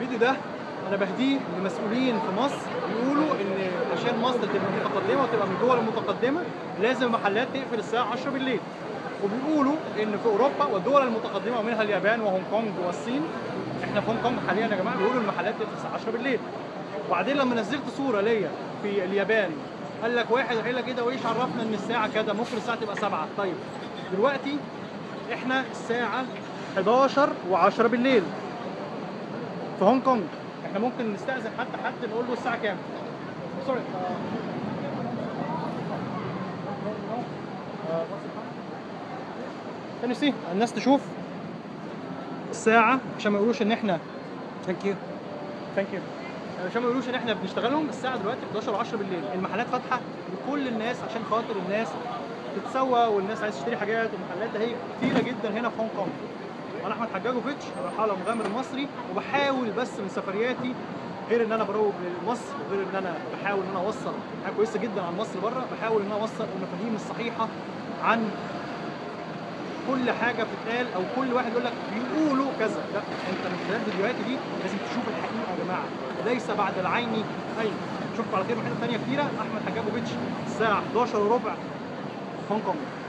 الفيديو ده انا بهديه لمسؤولين في مصر بيقولوا ان عشان مصر تبقى متقدمه وتبقى من الدول المتقدمه لازم المحلات تقفل الساعه 10 بالليل وبيقولوا ان في اوروبا والدول المتقدمه ومنها اليابان وهونج كونج والصين احنا في هونج كونج حاليا يا جماعه بيقولوا المحلات تقفل الساعه 10 بالليل وبعدين لما نزلت صوره ليا في اليابان قال لك واحد عيله كده وايش عرفنا ان الساعه كده ممكن الساعه تبقى 7 طيب دلوقتي احنا الساعه 11 و10 بالليل في هونج كونج احنا ممكن نستأذن حتى حد نقول له الساعة كام سوري كان سي الناس تشوف الساعة عشان ما يقولوش ان احنا ثانك يو ثانك يو عشان ما يقولوش ان احنا بنشتغلهم الساعة دلوقتي 11 و10 بالليل المحلات فاتحة لكل الناس عشان خاطر الناس تتسوى والناس عايز تشتري حاجات والمحلات ده هي كتيرة جدا هنا في هونج كونج انا احمد حجاجوفيتش رحاله مغامر مصري وبحاول بس من سفرياتي غير ان انا بروج لمصر وغير ان انا بحاول ان انا اوصل حاجه كويسه جدا عن مصر بره بحاول ان انا اوصل المفاهيم الصحيحه عن كل حاجه بتتقال او كل واحد يقول لك بيقولوا كذا لا انت من خلال فيديوهاتي دي لازم تشوف الحقيقه يا جماعه ليس بعد العين عين اشوفكم على خير في حته ثانيه كتيره احمد حجاجوفيتش الساعه 11 وربع هونج كونج